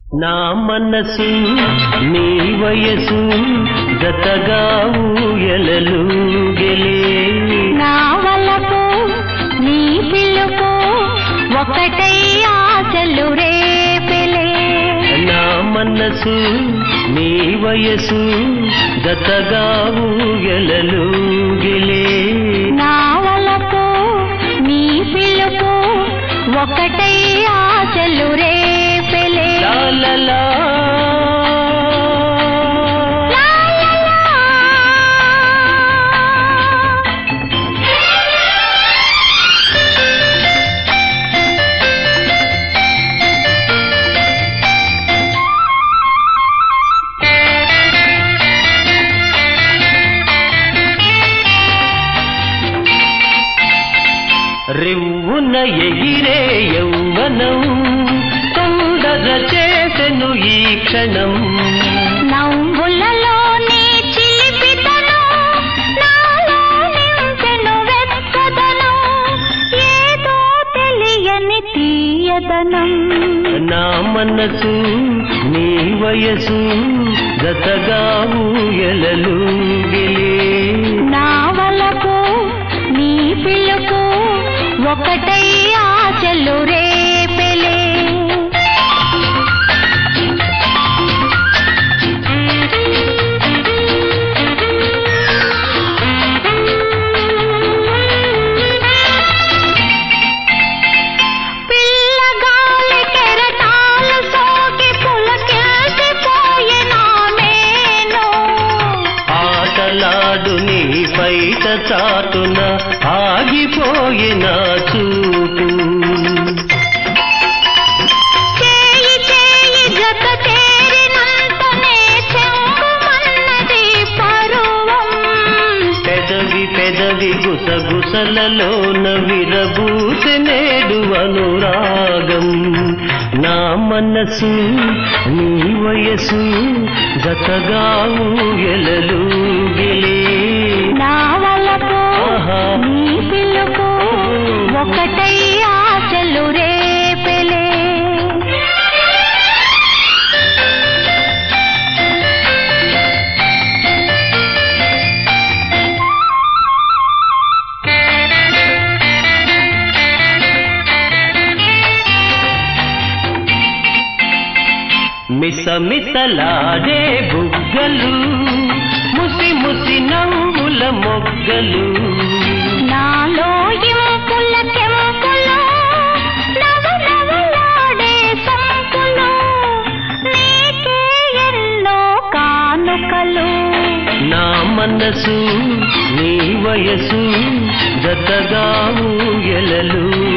నా మనసు నీ వయసు జతగా ఊయలలు గెలే నా వలపు నీ పిలుపు ఒకటై ఆశలు రేపెలే నా మనసు నీ వయసు జతగా ఊయలలు గెలే నా వలపు నీ పిలుపు ఒకటై ఆశలు రేపెలే లా లా లా. లా లా లా. రివ్వున ఎగిరే యౌవనం తొందర చేసెను ఈ క్షణం నవ్వులలోని చిలిపితనం నాలో నింపెను వెచ్చదనం ఏదో తెలియని తీయదనం నా మనసు నీ వయసు జతగా ఊయలలు గెలే నా వలపు నీ పిలుపు ఒకటై ఆశలు రేపెలే పిల్లగాలి కెరటాలు సోకి పులకేసిపోయినా నేను ఆటలాడు నీ బయట చాటున ఆగిపోయిన చూపు చేయి చేయి జత చేరినంతనే చెంగుమన్నది పరువం పెదవి పెదవి గుసగుసలలోన విరబూసె నేడు అనురాగం నా మనసు నీ వయసు జతగా ఊయలలు గెలే నా వలపు ఆహా. నీ పిలుపు ఒకటై ఆశలు రేపెలే మిసమిసలాడే బుగ్గలు ముసి ముసి నవ్వుల మొగ్గలు నాలో ఇంపుల కెంపులు నవనవలాడే సంపులు నీకే ఎన్నో కానుకలు నా మనసు నీ వయసు జతగా ఊయలలు